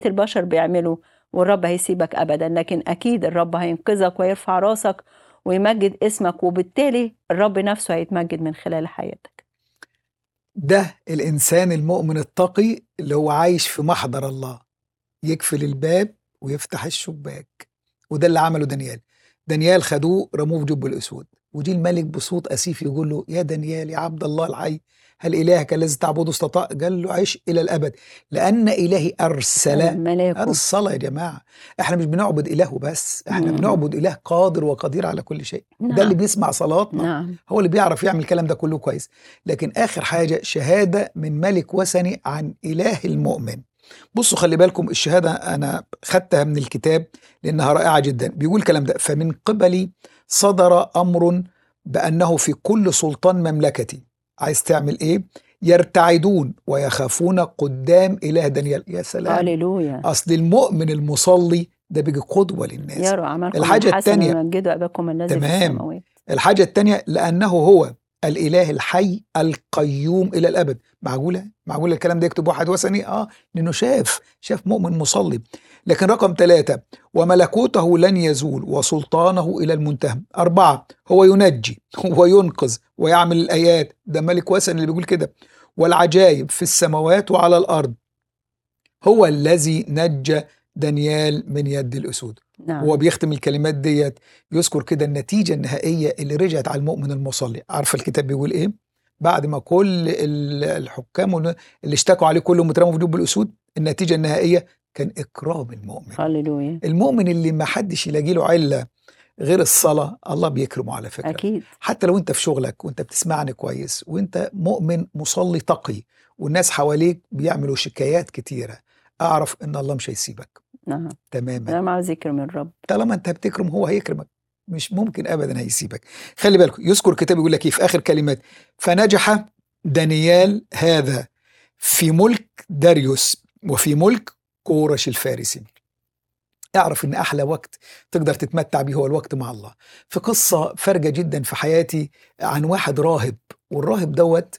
البشر بيعملوا والرب هيسيبك ابدا لكن اكيد الرب هينقذك ويرفع راسك ويمجد اسمك وبالتالي الرب نفسه هيتمجد من خلال حياتك ده الإنسان المؤمن التقي اللي هو عايش في محضر الله يقفل الباب ويفتح الشباك وده اللي عمله دانيال دانيال خدوه رموه في جب الأسود وجي الملك بصوت أسيف يقول له يا دانيال يا عبد الله الحي هل إلهك الذي تعبده استطاع قال له عيش إلى الأبد لأن إلهي أرسل ملاكه هذا الصلاة يا جماعة احنا مش بنعبد إله بس احنا مم. بنعبد إله قادر وقدير على كل شيء نعم. ده اللي بيسمع صلاتنا نعم هو اللي بيعرف يعمل الكلام ده كله كويس لكن آخر حاجة شهادة من ملك وثني عن إله المؤمن بصوا خلي بالكم الشهادة أنا خدتها من الكتاب لأنها رائعة جدا بيقول الكلام ده فمن قبلي صدر أمر بأنه في كل سلطان مملكتي عايز تعمل إيه يرتعدون ويخافون قدام إله دانيال يا سلام هللويا أصل المؤمن المصلي ده بيجي قدوة للناس يروا عملكم الحاجة الحسن التانية- ويمجدوا اباكم الذي في تمام. السماوات الحاجة التانية لأنه هو الإله الحي القيوم إلى الأبد معقولة؟ معقولة الكلام ده يكتب واحد وثني؟ آه لأنه شاف شاف مؤمن مصلي لكن رقم ثلاثة وملكوته لن يزول وسلطانه إلى المنتهى أربعة هو ينجي وينقذ ويعمل الآيات ده ملك وثني اللي بيقول كده والعجائب في السماوات وعلى الأرض هو الذي نجى دانيال من يد الأسود نعم هو بيختم الكلمات ديت يذكر كده النتيجة النهائية اللي رجعت على المؤمن المصلي عارفة الكتاب بيقول ايه بعد ما كل ال- الحكام وال- اللي اشتكوا عليه كلهم اترموا في جب الأسود النتيجة النهائية كان إكرام المؤمن هللويا المؤمن اللي ما حدش يلاقي له علة غير الصلاة الله بيكرمه على فكرة اكيد حتى لو انت في شغلك وانت بتسمعني كويس وانت مؤمن مصلي تقي والناس حواليك بيعملوا شكايات كتيرة اعرف ان الله مش هيسيبك نعم تماما انا مع ذكر من الرب طالما انت بتكرم هو هيكرمك مش ممكن ابدا هيسيبك خلي بالك يذكر الكتاب يقول لك ايه في اخر كلمات فنجح دانيال هذا في ملك داريوس وفي ملك كورش الفارسي اعرف ان احلى وقت تقدر تتمتع بيه هو الوقت مع الله في قصه فارجه جدا في حياتي عن واحد راهب والراهب دوت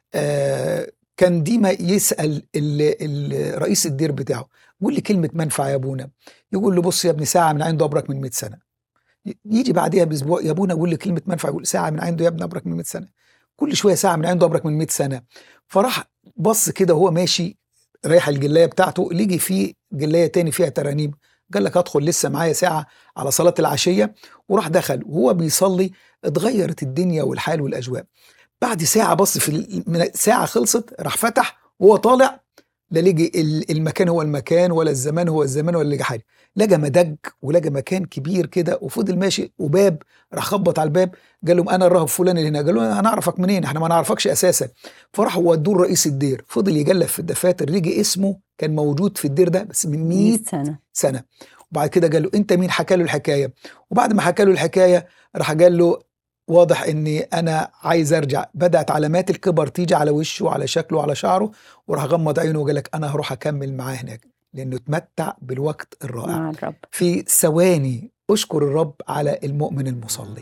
آه كان ديما يسال ال- ال- رئيس الدير بتاعه قول لي كلمه منفعه يا ابونا يقول له بص يا ابني ساعه من عنده ابرك من 100 سنه ي- يجي بعديها باسبوع يا ابونا قول لي كلمه منفعه يقول ساعه من عنده يا ابني ابرك من 100 سنه كل شويه ساعه من عنده ابرك من 100 سنه فراح بص كده وهو ماشي رايح الجلايه بتاعته لقي فيه جلايه تاني فيها ترانيم قال لك ادخل لسه معايا ساعه على صلاه العشيه وراح دخل وهو بيصلي اتغيرت الدنيا والحال والاجواء بعد ساعه بص في ال- من ساعه خلصت راح فتح وهو طالع لا لقي ال- المكان هو المكان ولا الزمان هو الزمان ولا لقى حاجه لقى مدج ولقى مكان كبير كده وفضل ماشي وباب راح خبط على الباب قال لهم انا الراهب فلان اللي هنا قالوا له انا اعرفك منين احنا ما نعرفكش اساسا فراحوا ودوه لرئيس الدير فضل يجلف في الدفاتر لقي اسمه كان موجود في الدير ده بس من 100 100 سنه سنه وبعد كده قال له انت مين حكى له الحكايه وبعد ما حكى له الحكايه راح قال له واضح اني انا عايز ارجع بدات علامات الكبر تيجي على وشه وعلى شكله وعلى شعره وراح غمض عينه وقال لك انا هروح اكمل معاه هناك لانه اتمتع بالوقت الرائع مع الرب في ثواني اشكر الرب على المؤمن المصلي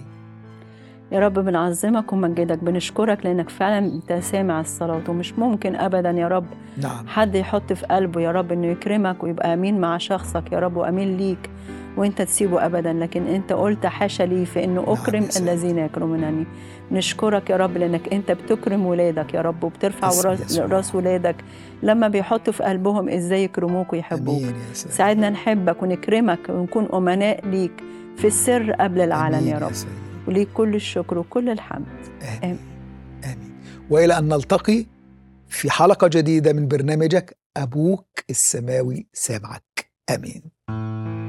يا رب بنعظمك ومجدك بنشكرك لانك فعلا انت سامع الصلاه ومش ممكن ابدا يا رب نعم حد يحط في قلبه يا رب انه يكرمك ويبقى امين مع شخصك يا رب وامين ليك وانت تسيبه ابدا لكن انت قلت حاشا لي في انه نعم اكرم يا سيدي. الذين يكرمونني نشكرك يا رب لانك انت بتكرم ولادك يا رب وبترفع اسم راس, يسوع. راس ولادك لما بيحطوا في قلبهم ازاي يكرموك ويحبوك امين يا سيدي ساعدنا نحبك ونكرمك ونكون امناء ليك في السر قبل العلن آمين يا رب سيدي. وليك كل الشكر وكل الحمد آمين آمين وإلى أن نلتقي في حلقة جديدة من برنامجك أبوك السماوي سامعك آمين